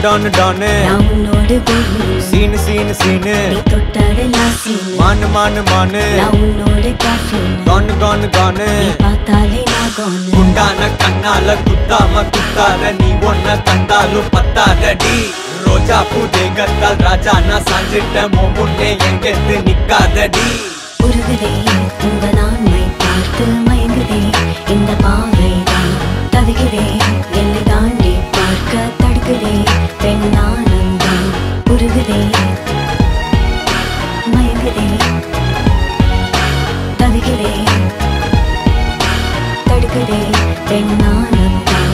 டானு டானு நான் உன்னோடு கோஹினூர் சீனு சீனு சீனு நீ தொட்டதெல்லாம் சீனு மானு மானு மானு நான் உன்னோடு caffeine. கானு கானு கானு நீ பார்த்தாலே நான் gone. குண்டான கண்ணால குத்தாம குத்தாத நீ ஒன்ன கண்டாலும் பத்தாதடி ரோஜா பூ தேகத்தால் ராஜா நான் சாஞ்சிட்ட முன்னே எங்கெத்து நிக்காதடி உருகுதே உங்க நான்மை பார்த்து மயங்குதே இந்த பாவைதான் தவிக்கிறே எல்லை தாண்டி பார்க்க தடுக்குதே பெண்ணானந்தான் உருகுதே மயங்குதே தவிக்கிறே தடுக்குதே பெண்ணானந்தான்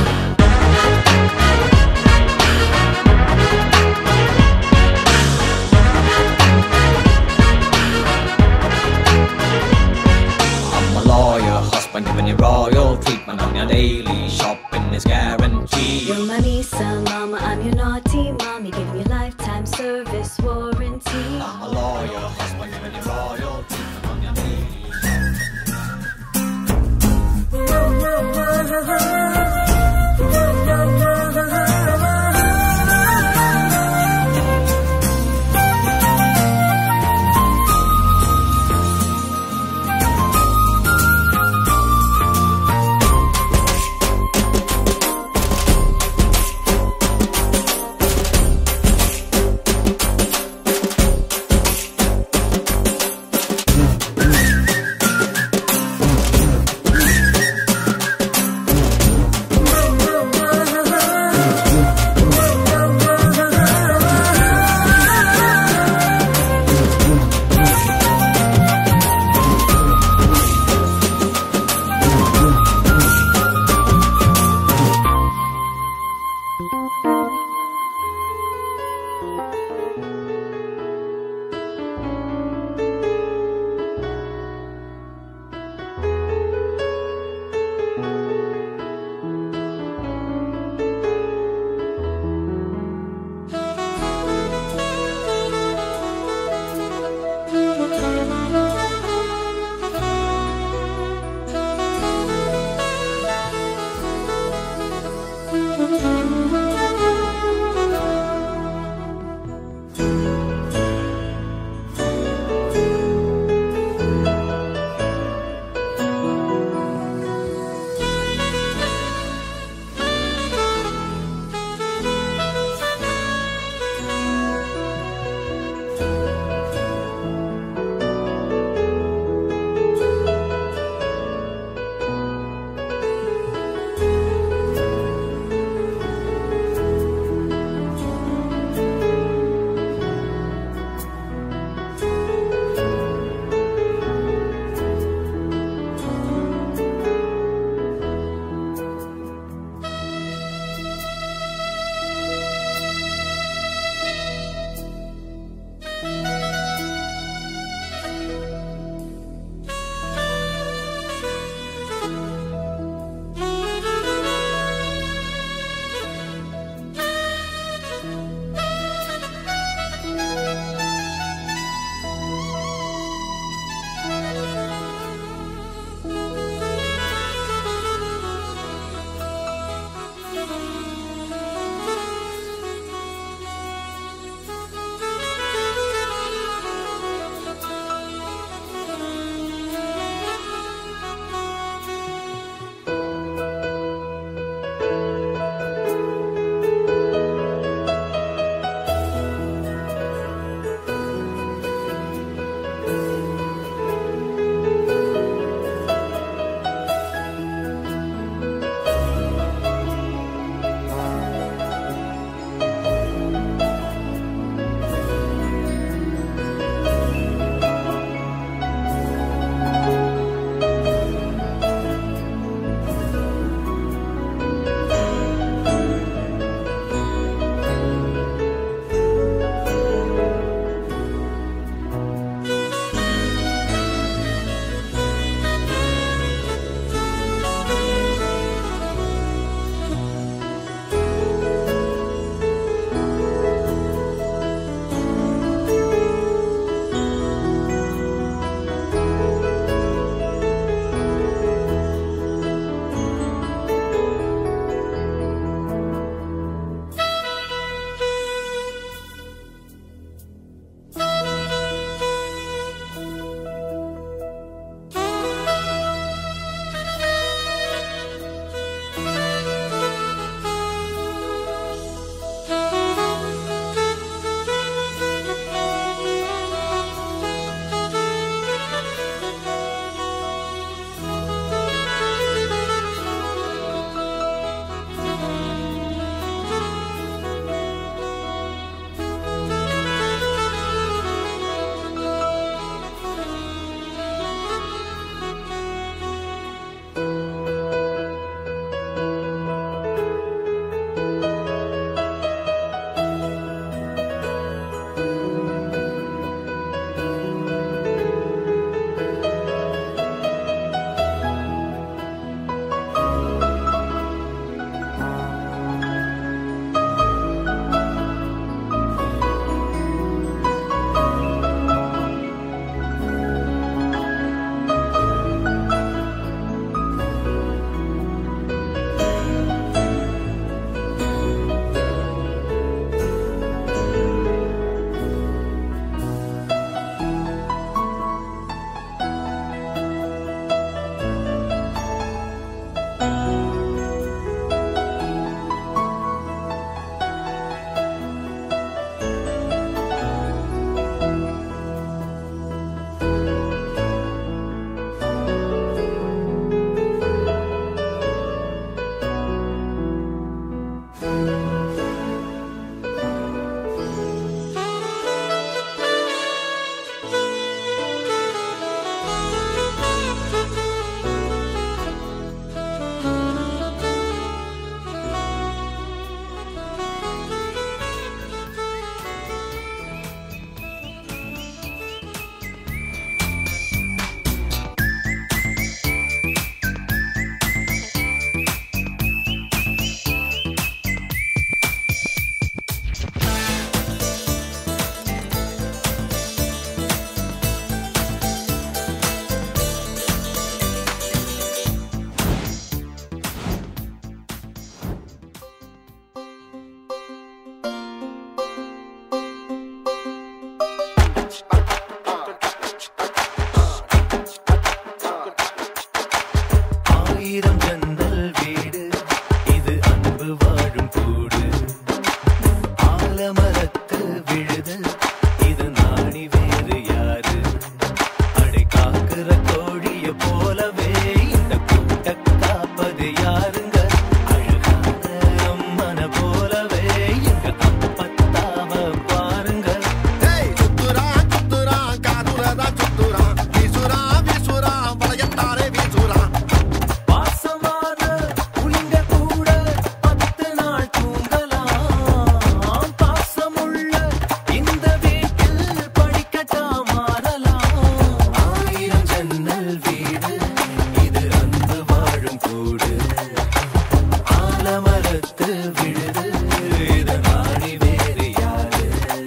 I'm a lawyer, husband giving you royal treatment on your daily shopping is guaranteed. You're my Lisa, mama, I'm your naughty mommy, giving you lifetime service warranty. I'm a lawyer, husband giving you royal treatment on your daily ஆயிரம் ஜன்னல் வீடு இது அன்பு வாழும் கூடு ஆலமரத்து விழுது இது நாடி வேறு யாரு அடை காக்குற கோழிய போலவே இந்த கூட்ட காப்பது யாருங்க அழகான அம்மன போலவே எங்க அப்பத்தாவ பாருங்க ஏய் சுத்துறான் சுத்துறான் காதுலதான் சுத்துறான் வீசுறான் வீசுறான் வளையத்தாரே வீசுறான் பாசமான புலிங்க கூட பத்து நாள் தூங்கலாம் பாசமுள்ள இந்த வீட்டில் படிக்கட்டா மாறலாம் ஆயிரம் ஜன்னல் வீடு இது அன்பு வாழும் கூடு ஆலமரத்து விழுது இது நாடி வேறு யாரு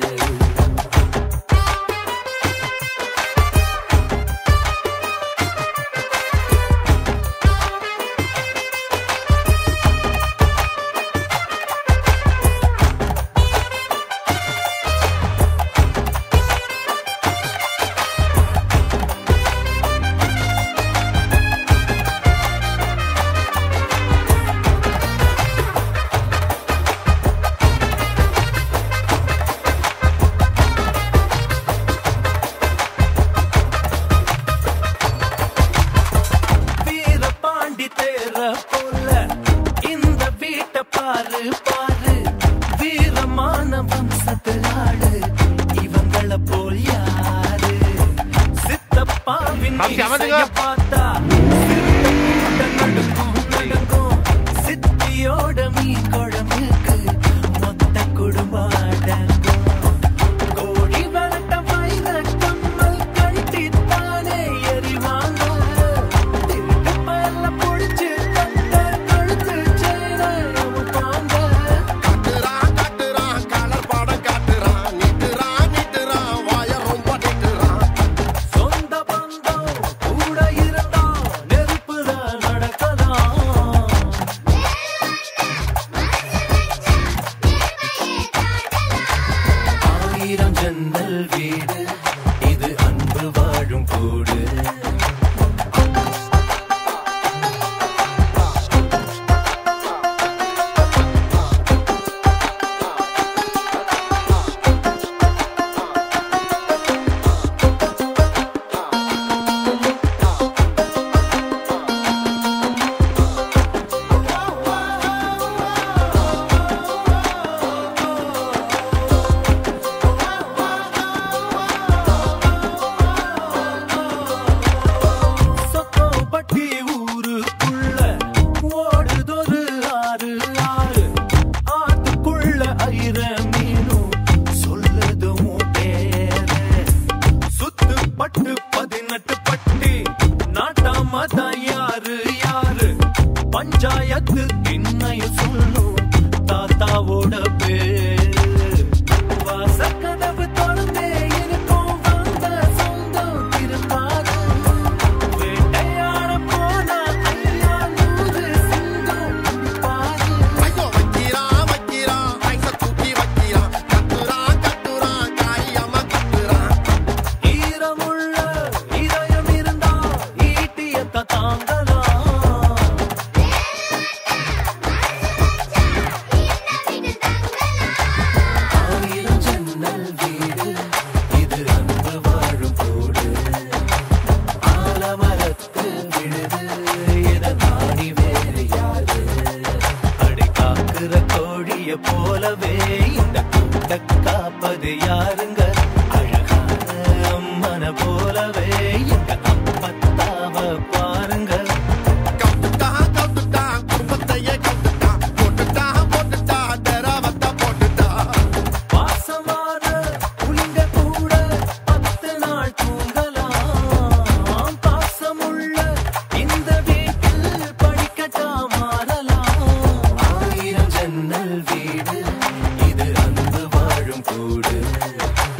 வீர பாண்டி தேர போல இந்த வீட்டை பாரு பாரு வீரமான வம்சத்து ஆளு இவங்கள போல் யாரு சித்தப்பாவின் தம்பி, அமைதிங்க. இசைய பார்த்தா சிறுத்தை கூட நடுங்கும், நடுங்கும். சித்தியோட மீன் குழம்புக்கு மொத்த குடும்பம் அடங்கும் கோழி வளர்த்த வைர கம்மல் கழட்டித்தானே எறிவாங்க. திருட்டு பயல புடிச்சு தந்த கழுத்து செயின அவுப்பாங்க. காட்டுறான் காட்டுறான் கலர் படம் காட்டுறான் நீட்டுறான் நீட்டுறான் வாய ரொம்ப நீட்டுறான் சொந்த பந்தம் கூட இருந்தா நெருப்புதான் நடக்கலாம் ஆயிரம் ஜன்னல் வீடு இது அன்பு வாழும் கூடு சொக்கோப்பட்டி ஊருக்குள்ள ஓடுதொரு ஆறு ஆறு ஆத்துக்குள்ள ஐர மீனும் சொல்லுதும் பேர சுத்து பட்டு பதினெட்டு பட்டி நாட்டாம தான் யாரு யாரு பஞ்சாயத்து இன்னையும் சொல்லும் தாத்தாவோட பேரு வாசக்கதவு திறந்தே இருக்கும் வந்த சொந்தம் திரும்பாது வேட்டையாட போனா ஐயா நூறு சிங்கம் பாரு ஐயோ வைக்கிறான் வைக்கிறான் ஐச தூக்கி வைக்கிறான் கட்டுறான் கட்டுறான் காரியமா கட்டுறான் ஈரமுள்ள இதயம் இருந்தா ஈட்டியத்த தாங்கலாம் ஆயிரம் ஜன்னல் வீடு இது அன்பு வாழும் கூடு ஆலமரத்து விழுது இத நாடி வேறு யாரு அடி காக்குற கோழிய போலவே இந்த கூட்ட காப்பது யாருங்க அழகான அம்மன போலவே எங்க அப்பத்தாவ பாருங்க கவுத்துட்டான் கவுத்துட்டான் குடும்பத்தையே கவுத்துட்டான் போட்டுட்டான் போட்டுட்டான் தெரவத்த போட்டுட்டான் பாசமான புலிங்க கூட பத்து நாள் தூங்கலாம் பாசமுள்ள இந்த வீட்டில் படிக்கட்டா மாறலாம் ஆயிரம் ஜன்னல் வீடு இது அன்பு வாழும் கூடு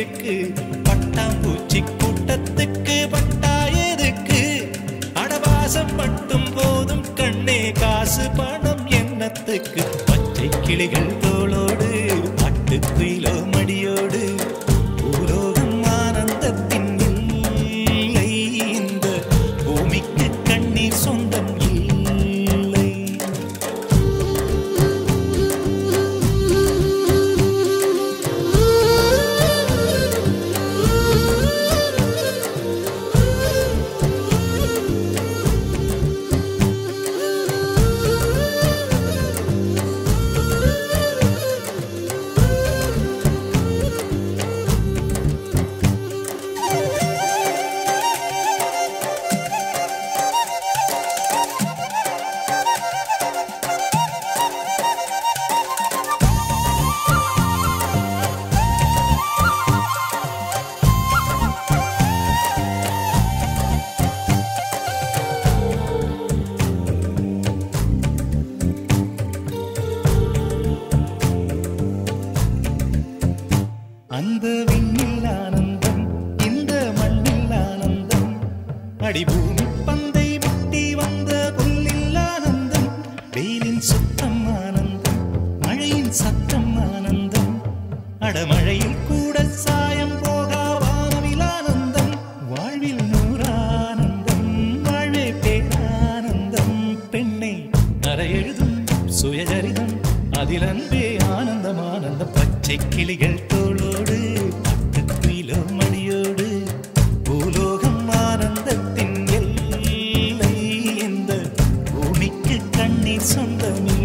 இருக்கு பட்டாம்பூச்சி கூட்டத்துக்கு பட்டா எதுக்கு அடவாசம் மட்டும் போதும் கண்ணே காசு பணம் எண்ணத்துக்கு பச்சை கிளிகள் தோளோடு பட்டுக்குயிலோ மடியோடு பூலோகம் ஆனந்தத்தின் இல்லை இந்த பூமிக்கு கண்ணீர் சொந்தம் இல்லை அந்த விண்ணில் ஆனந்தம் இந்த மண்ணில் ஆனந்தம் அடிபூமி பந்தை முட்டி வந்த புல்லில் ஆனந்தம் வெயிலின் சுத்தம் ஆனந்தம் மழையின் சத்தம் ஆனந்தம் அடமழையில் கூட சாயம் போகா வானவில் ஆனந்தம் வாழ்வில் நூறானந்தம் வாழ்வே பேரானந்தம் பெண்ணை அறையெழுதும் சுயசரிதம் அதில் அன்பே ஆனந்தம் ஆனந்தம் பச்சை கிளிகள் தோளோடு பட்டுக்குயிலோ மணியோடு பூலோகம் ஆனந்தத்தின் எல்லை இந்த பூமிக்கு கண்ணீர் சொந்தமில்லை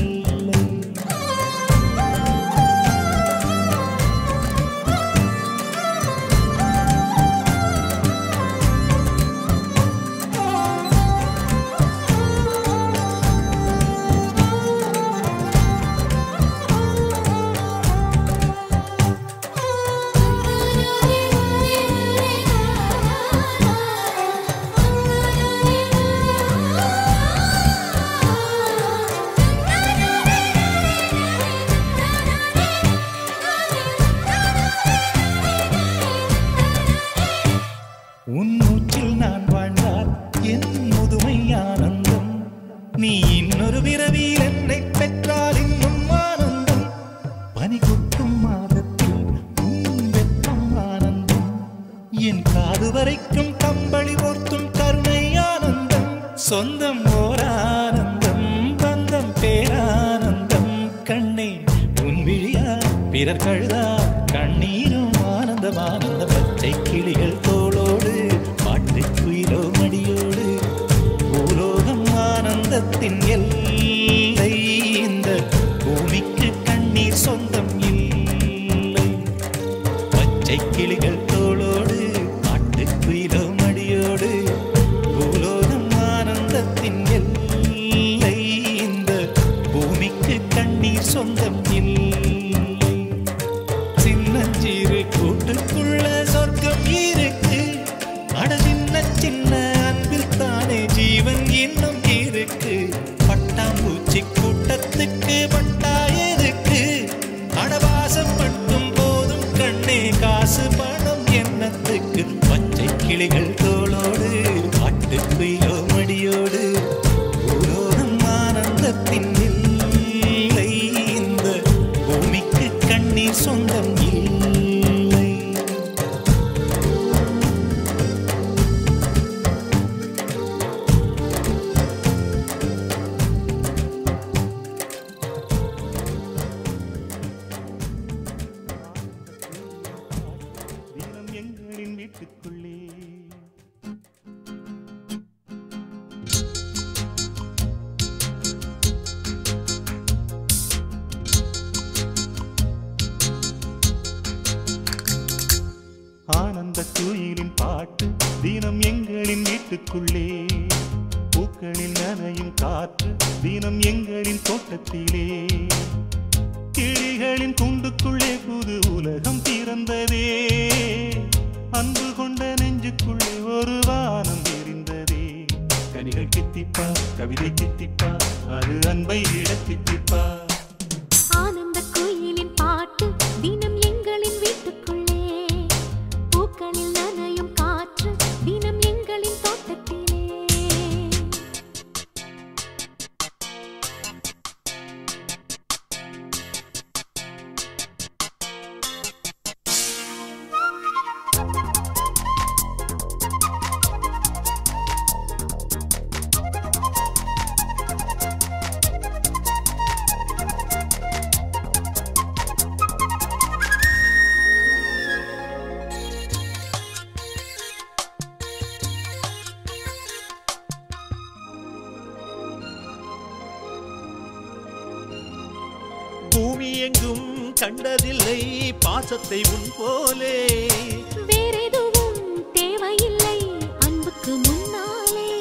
உன் மூச்சில் நான் வாழ்ந்தால் என் முதுமை ஆனந்தம் நீ இன்னொரு பிறவியில் என்னை பெற்றால் இன்னும் ஆனந்தம் பனி கொட்டும் மாதத்தில் உன் வெப்பம் ஆனந்தம் என் காது வரைக்கும் கம்பளி போர்த்தும் கருணை ஆனந்தம் சொந்தம் ஓர் ஆனந்தம் பந்தம் பேரானந்தம் கண்ணே உன் விழியா பிறர் கழுதா கண்ணீரும் ஆனந்தம் ஆனந்த பச்சை கிளிகள் தோளோடு பாட்டு குயிலோ மடியோடு பூலோகம் ஆனந்தத்தின் எல்லை இந்த பூமிக்கு கண்ணீர் சொந்தம் இல்லை பச்சை கிளிகள் தோளோடு பாட்டு குயிலோ மடியோடு பூலோகம் ஆனந்தத்தின் எல்லை இந்த பூமிக்கு கண்ணீர் சொந்தம் இல்லை சின்னஞ்சிறு கூட்டுக்குள்ள சொர்க்கம் இருக்கு அட சின்ன சின்ன அன்பில் தானே ஜீவன் இன்னும் இருக்கு பட்டாம்பூச்சி கூட்டத்துக்கு பட்டா எதுக்கு அடவாசம் மட்டும் போதும் கண்ணே காசு பணம் எண்ணத்துக்கு பச்சை கிளிகள் தோளோடு பாட்டுக்குயிலோ மடியோடு பூலோகம் ஆனந்தத்தின் இல்லை இந்த பூமிக்கு கண்ணீர் சொந்தம் இல்லை தினம் எங்களின் வீட்டுக்குள்ளே ஆனந்த குயிலின் பாட்டு தினம் எங்களின் வீட்டுக்குள்ளே பூக்களில் நனையும் காற்று தினம் எங்களின் தோட்டத்திலே கிளிகளின் கூண்டுக்குள்ளே புது உலகம் பிறந்ததே அன்பு கொண்ட நெஞ்சுக்குள்ளே ஒரு வானம் தெரிந்ததே கனிகள் கித்திப்பா கவிதை கித்திப்பா அது அன்பை விட தித்திப்பா ஆனந்த குயிலின் பாட்டு தினம் எங்களின் வீட்டுக்குள்ளே எங்கும் கண்டதில்லை பாசத்தை உன் போலே வேறெதுவும் தேவையில்லை அன்புக்கு முன்னாலே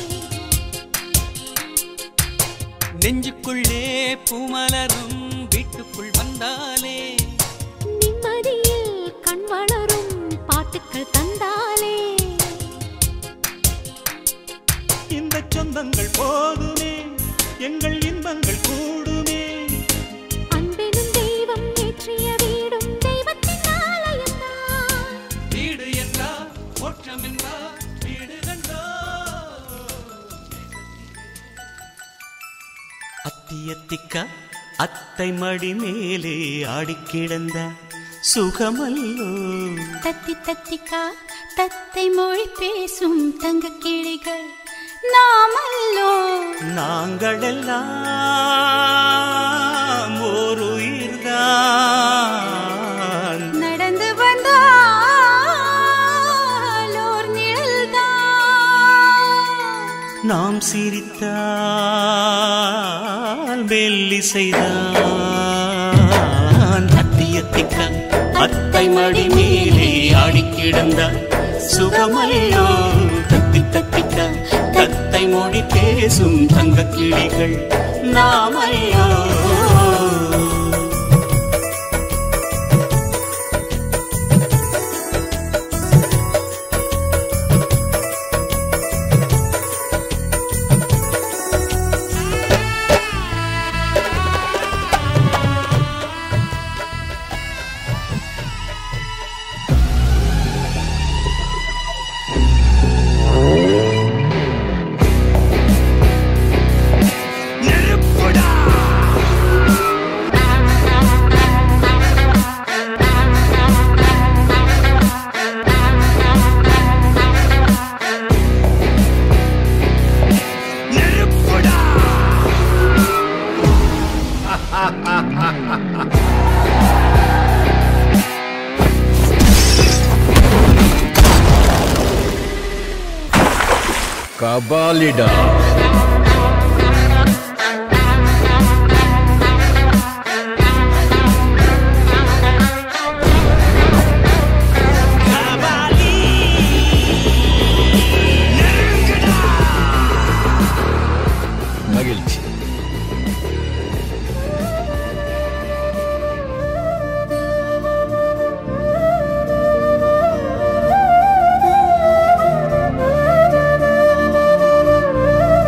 நெஞ்சுக்குள்ளே பூமலரும் வீட்டுக்குள் வந்தாலே நிம்மதியில் கண் வளரும் பாட்டுக்கள் தந்தாலே இந்த சொந்தங்கள் போதுமே எங்கள் இன்பங்கள் கூடுமே அன்பெனும் தெய்வம் ஏற்றிய வீடும் தெய்வத்தின் ஆலயம்தான் வீடு என்றால் மோட்சம் என்றால் வீடு கண்டோ அத்தியத்திக்கா அத்தை மடி மேலே ஆடிக் கிடந்த சுகமல்லோ தத்தி தத்திக்கா தத்தை மொழி பேசும் தங்க கிளிகள் நாமல்லோ நாங்கள் எல்லாம் ஓர் உயிர்தான் நடந்து வந்தால் ஓர் நிழல்தான் நாம் சிரித்தால் மெல்லிசைதான் அத்தியத்திக்க அத்தை மடி மேலே ஆடிக் கிடந்தார் சுகமல்லோ தத்தி தத்திக்க தத்தை மொழி பேசும் தங்க கிளிகள் நாமையோ கபாலிடா மகிழ்ச்சி ஆ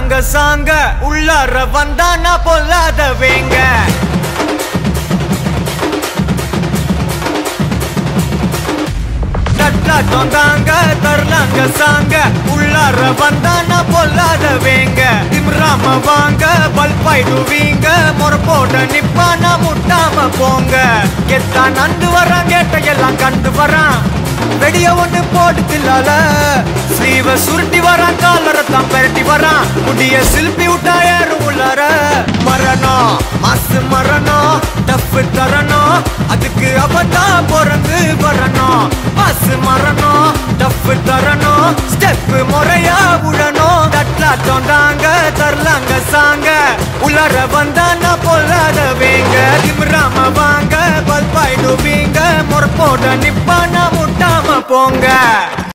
தரலாங்க சாங்க உள்ளார வந்தா நான் பொல்லாத வேங்க நட்டாட்டம் தாங்க தரலாங்க சாங்க உள்ளார வந்தா நான் பொல்லாத வேங்க திம்ராம வாங்க பல்பாயிடுவீங்க முறப்போட நிப்பானா முட்டாம போங்க எத்தான் நண்டு வரான் கேட்ட எல்லாம் கண்டு வரான் வெடிய ஒண்ணு போட்டு தில்லால ஸ்லீவ சுருட்டி வரான் காலரை தான் பெரட்டி வரான் முடிய சில்பி விட்டா ஏறும் உள்ளார மரணம் மாசு மரணம் டஃப் தரணும் அதுக்கு அவதான் பிறந்து வரணும் மாசு மரணம் டஃப் தரணும் ஸ்டெப் முறையா விடணும் தட்லாட்டம் தாங்க தரலாங்க சாங்க உள்ளார வந்தா நான் பொல்லாத வேங்க திமிராம வாங்க பல்பாயிடுவீங்க முறப்போட நிப்பானா முட்டாம போங்க